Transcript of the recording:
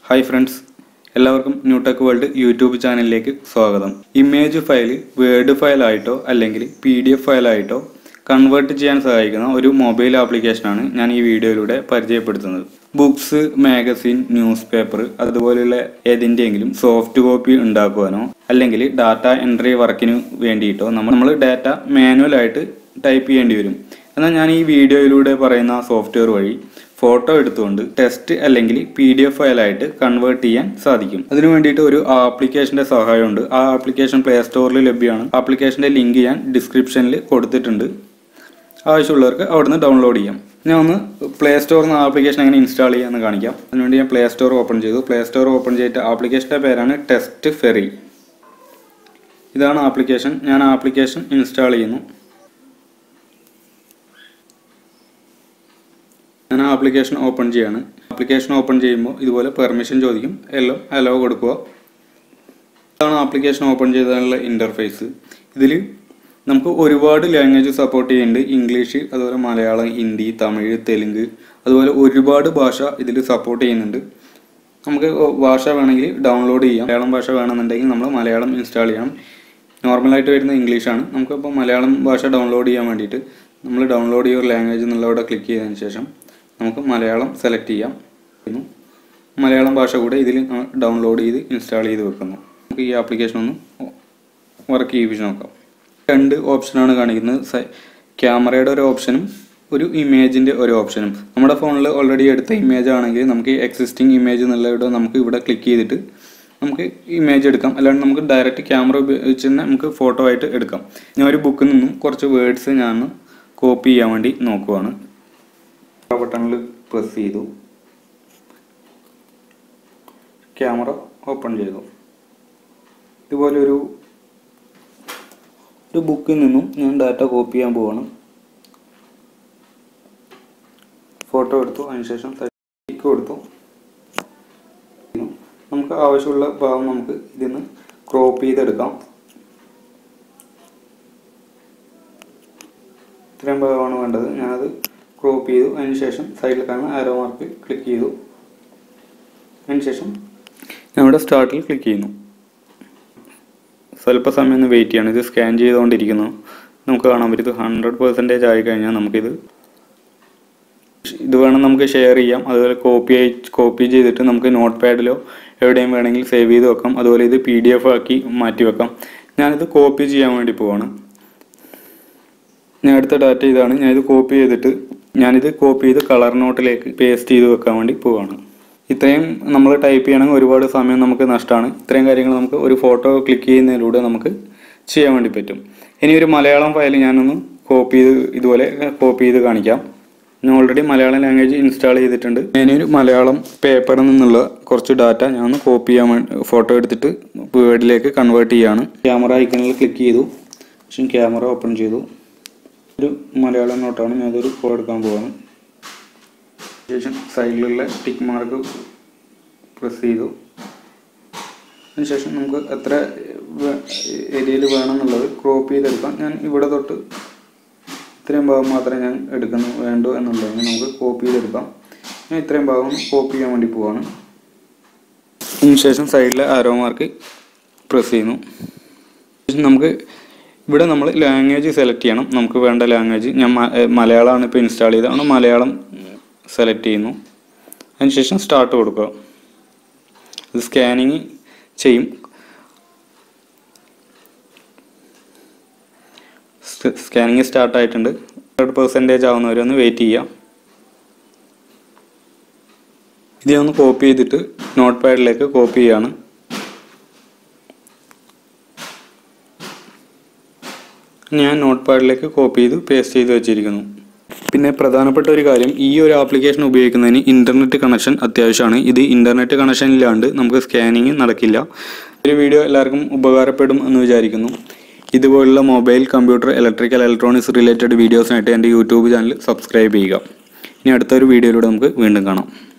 hi friends എല്ലാവർക്കും new tech world YouTube ചാനലിലേക്ക് സ്വാഗതം ഇമേജ് ഫയൽ വേർഡ് ഫയലായിട്ടോ അല്ലെങ്കിൽ പി ഡി എഫ് ഫയലായിട്ടോ കൺവേർട്ട് ചെയ്യാൻ സഹായിക്കുന്ന ഒരു മൊബൈൽ ആപ്ലിക്കേഷനാണ് ഞാൻ ഈ വീഡിയോയിലൂടെ പരിചയപ്പെടുത്തുന്നത് ബുക്സ് മാഗസിൻ ന്യൂസ് പേപ്പർ അതുപോലെയുള്ള ഏതിൻ്റെയെങ്കിലും സോഫ്റ്റ് കോപ്പി ഉണ്ടാക്കുവാനോ അല്ലെങ്കിൽ ഡാറ്റ എൻട്രി വർക്കിന് വേണ്ടിയിട്ടോ നമ്മൾ നമ്മൾ ഡാറ്റ മാനുവലായിട്ട് ടൈപ്പ് ചെയ്യേണ്ടി വരും എന്നാൽ ഞാൻ ഈ വീഡിയോയിലൂടെ പറയുന്ന സോഫ്റ്റ്വെയർ വഴി ഫോട്ടോ എടുത്തുകൊണ്ട് ടെസ്റ്റ് അല്ലെങ്കിൽ പി ഡി എഫ് ഫയലായിട്ട് കൺവേർട്ട് ചെയ്യാൻ സാധിക്കും അതിനു വേണ്ടിയിട്ട് ഒരു ആപ്ലിക്കേഷന്റെ സഹായമുണ്ട് ആ ആപ്ലിക്കേഷൻ പ്ലേ സ്റ്റോറിൽ ലഭ്യമാണ് ആപ്ലിക്കേഷന്റെ ലിങ്ക് ഞാൻ ഡിസ്ക്രിപ്ഷനിൽ കൊടുത്തിട്ടുണ്ട് ആവശ്യമുള്ളവർക്ക് അവിടുന്ന് ഡൗൺലോഡ് ചെയ്യാം ഞാൻ ഒന്ന് പ്ലേ സ്റ്റോറിൽ നിന്ന് ആപ്ലിക്കേഷൻ എങ്ങനെ ഇൻസ്റ്റാൾ ചെയ്യാമെന്ന് കാണിക്കാം അതിനുവേണ്ടി ഞാൻ പ്ലേ സ്റ്റോർ ഓപ്പൺ ചെയ്തു പ്ലേ സ്റ്റോർ ഓപ്പൺ ചെയ്തിട്ട് ആപ്ലിക്കേഷൻ്റെ പേരാണ് ടെസ്റ്റ് ഫെറി ഇതാണ് ആപ്ലിക്കേഷൻ ഞാൻ ആപ്ലിക്കേഷൻ ഇൻസ്റ്റാൾ ചെയ്യുന്നു ഞാൻ ആ ആപ്ലിക്കേഷൻ ഓപ്പൺ ചെയ്യാണ് ആപ്ലിക്കേഷൻ ഓപ്പൺ ചെയ്യുമ്പോൾ ഇതുപോലെ പെർമിഷൻ ചോദിക്കും എല്ലാം അലോ കൊടുക്കുക ഇതാണ് ആപ്ലിക്കേഷൻ ഓപ്പൺ ചെയ്തതിനുള്ള ഇൻ്റർഫേസ് ഇതിൽ നമുക്ക് ഒരുപാട് ലാംഗ്വേജ് സപ്പോർട്ട് ചെയ്യുന്നുണ്ട് ഇംഗ്ലീഷ് അതുപോലെ മലയാളം ഹിന്ദി തമിഴ് തെലുങ്ക് അതുപോലെ ഒരുപാട് ഭാഷ ഇതിൽ സപ്പോർട്ട് ചെയ്യുന്നുണ്ട് നമുക്ക് ഭാഷ വേണമെങ്കിൽ ഡൗൺലോഡ് ചെയ്യാം മലയാളം ഭാഷ വേണമെന്നുണ്ടെങ്കിൽ നമ്മൾ മലയാളം ഇൻസ്റ്റാൾ ചെയ്യണം നോർമലായിട്ട് വരുന്ന ഇംഗ്ലീഷാണ് നമുക്കിപ്പോൾ മലയാളം ഭാഷ ഡൗൺലോഡ് ചെയ്യാൻ വേണ്ടിയിട്ട് നമ്മൾ ഡൗൺലോഡ് യുവർ ലാംഗ്വേജ് എന്നുള്ളവിടെ ക്ലിക്ക് ചെയ്തതിന് ശേഷം നമുക്ക് മലയാളം സെലക്ട് ചെയ്യാം പിന്നെ മലയാളം ഭാഷ കൂടെ ഇതിൽ ഡൗൺലോഡ് ചെയ്ത് ഇൻസ്റ്റാൾ ചെയ്ത് വെക്കുന്നു നമുക്ക് ഈ ആപ്ലിക്കേഷൻ ഒന്ന് വർക്ക് ചെയ്യിപ്പിച്ച് നോക്കാം രണ്ട് ഓപ്ഷനാണ് കാണിക്കുന്നത് ക്യാമറയുടെ ഒരു ഓപ്ഷനും ഒരു ഇമേജിൻ്റെ ഒരു ഓപ്ഷനും നമ്മുടെ ഫോണിൽ ഓൾറെഡി എടുത്ത ഇമേജ് ആണെങ്കിൽ നമുക്ക് എക്സിസ്റ്റിംഗ് ഇമേജ് എന്നുള്ളവിടെ നമുക്ക് ഇവിടെ ക്ലിക്ക് ചെയ്തിട്ട് നമുക്ക് ഇമേജ് എടുക്കാം അല്ലാണ്ട് നമുക്ക് ഡയറക്റ്റ് ക്യാമറ ഉപയോഗിച്ച് തന്നെ നമുക്ക് ഫോട്ടോ ആയിട്ട് എടുക്കാം ഞാൻ ഒരു ബുക്കിൽ നിന്നും കുറച്ച് വേർഡ്സ് ഞാൻ കോപ്പി ചെയ്യാൻ വേണ്ടി നോക്കുവാണ് ബട്ടണിൽ പ്രസ് ചെയ്തു ക്യാമറ ഓപ്പൺ ചെയ്തു ഇതുപോലെ ഒരു ഒരു ബുക്കിൽ നിന്നും ഞാൻ ഡാറ്റ കോപ്പി ചെയ്യാൻ പോവാണ് ഫോട്ടോ എടുത്തു അതിനുശേഷം ടിക്ക് കൊടുത്തു നമുക്ക് ആവശ്യമുള്ള ഭാഗം നമുക്ക് ഇതിൽ നിന്ന് ക്രോപ്പ് ചെയ്തെടുക്കാം ഇത്രയും ഭാഗമാണ് വേണ്ടത് ഞാനത് ക്രോപ്പ് ചെയ്തു അതിനുശേഷം സൈഡിൽ കാണുന്ന ആരോ മാർക്ക് ക്ലിക്ക് ചെയ്തു അതിനുശേഷം ഞാൻ ഇവിടെ സ്റ്റാർട്ടിൽ ക്ലിക്ക് ചെയ്യുന്നു സ്വല്പസമയം ഒന്ന് വെയിറ്റ് ചെയ്യണം ഇത് സ്കാൻ ചെയ്തുകൊണ്ടിരിക്കുന്നു നമുക്ക് കാണാൻ പറ്റും ഇത് ഹൺഡ്രഡ് പെർസെൻറ്റേജ് ആയി കഴിഞ്ഞാൽ നമുക്കിത് ഇത് വേണം നമുക്ക് ഷെയർ ചെയ്യാം അതുപോലെ കോപ്പി ആയി കോപ്പി ചെയ്തിട്ട് നമുക്ക് നോട്ട് പാഡിലോ എവിടെയും വേണമെങ്കിൽ സേവ് ചെയ്ത് വെക്കാം അതുപോലെ ഇത് പി ഡി എഫ് ആക്കി മാറ്റി വെക്കാം ഞാനിത് കോപ്പി ചെയ്യാൻ വേണ്ടി പോവാണ് ഞാൻ എടുത്ത ഡാറ്റ ഇതാണ് ഞാനിത് കോപ്പി ചെയ്തിട്ട് ഞാനിത് കോപ്പി ചെയ്ത് കളർ നോട്ടിലേക്ക് പേസ്റ്റ് ചെയ്ത് വെക്കാൻ വേണ്ടി പോവാണ് ഇത്രയും നമ്മൾ ടൈപ്പ് ചെയ്യണമെങ്കിൽ ഒരുപാട് സമയം നമുക്ക് നഷ്ടമാണ് ഇത്രയും കാര്യങ്ങൾ നമുക്ക് ഒരു ഫോട്ടോ ക്ലിക്ക് ചെയ്യുന്നതിലൂടെ നമുക്ക് ചെയ്യാൻ വേണ്ടി പറ്റും ഇനി ഒരു മലയാളം ഫയൽ ഞാനൊന്ന് കോപ്പി ചെയ്ത് ഇതുപോലെ കോപ്പി ചെയ്ത് കാണിക്കാം ഞാൻ ഓൾറെഡി മലയാളം ലാംഗ്വേജ് ഇൻസ്റ്റാൾ ചെയ്തിട്ടുണ്ട് ഞാനൊരു മലയാളം പേപ്പറിൽ നിന്നുള്ള കുറച്ച് ഡാറ്റ ഞാൻ ഒന്ന് കോപ്പി ചെയ്യാൻ വേണ്ടി ഫോട്ടോ എടുത്തിട്ട് വേർഡിലേക്ക് കൺവേർട്ട് ചെയ്യാണ് ക്യാമറ ഐക്കണിൽ ക്ലിക്ക് ചെയ്തു ശേഷം ക്യാമറ ഓപ്പൺ ചെയ്തു ഒരു മലയാളം നോട്ടാണ് ഞാൻ അതൊരു ഫോട്ടോ എടുക്കാൻ പോവാണ് ശേഷം സൈഡിലുള്ള ടിക്ക് മാർക്ക് പ്രസ് ചെയ്തു അതിനുശേഷം നമുക്ക് എത്ര ഏരിയയിൽ വേണമെന്നുള്ളത് ക്രോപ്പ് ചെയ്തെടുക്കാം ഞാൻ ഇവിടെ തൊട്ട് ഇത്രയും ഭാഗം മാത്രമേ ഞാൻ എടുക്കുന്നു വേണ്ടു എന്നുള്ളതിന് നമുക്ക് കോപ്പി ചെയ്തെടുക്കാം ഞാൻ ഇത്രയും ഭാഗം കോപ്പി ചെയ്യാൻ വേണ്ടി പോവാണ് അതിനുശേഷം സൈഡിലെ ആരോ മാർക്ക് പ്രസ് ചെയ്യുന്നു നമുക്ക് ഇവിടെ നമ്മൾ ലാംഗ്വേജ് സെലക്ട് ചെയ്യണം നമുക്ക് വേണ്ട ലാംഗ്വേജ് ഞാൻ മലയാളമാണ് ഇപ്പോൾ ഇൻസ്റ്റാൾ ചെയ്തത് അതുകൊണ്ട് മലയാളം സെലക്ട് ചെയ്യുന്നു അതിനുശേഷം സ്റ്റാർട്ട് കൊടുക്കുക ഇത് സ്കാനിങ് ചെയ്യും സ്കാനിങ് സ്റ്റാർട്ട് ആയിട്ടുണ്ട് ഹൺഡ്രഡ് പെർസെൻറ്റേജ് ആവുന്നവരെ ഒന്ന് വെയിറ്റ് ചെയ്യാം ഇത് ഞാൻ ഒന്ന് കോപ്പി ചെയ്തിട്ട് നോട്ട് പാഡിലേക്ക് കോപ്പി ചെയ്യാണ് ഞാൻ നോട്ട് പാഡിലേക്ക് കോപ്പി ചെയ്ത് പേസ്റ്റ് ചെയ്ത് വെച്ചിരിക്കുന്നു പിന്നെ പ്രധാനപ്പെട്ട ഒരു കാര്യം ഈ ഒരു ആപ്ലിക്കേഷൻ ഉപയോഗിക്കുന്നതിന് ഇൻ്റർനെറ്റ് കണക്ഷൻ അത്യാവശ്യമാണ് ഇത് ഇൻ്റർനെറ്റ് കണക്ഷൻ ഇല്ലാണ്ട് നമുക്ക് സ്കാനിങ് നടക്കില്ല ഒരു വീഡിയോ എല്ലാവർക്കും ഉപകാരപ്പെടും എന്ന് വിചാരിക്കുന്നു ഇതുപോലുള്ള mobile computer electrical electronics related വീഡിയോസിനായിട്ട് എൻ്റെ യൂട്യൂബ് ചാനൽ സബ്സ്ക്രൈബ് ചെയ്യുക ഇനി അടുത്തൊരു വീഡിയോയിലൂടെ നമുക്ക് വീണ്ടും കാണാം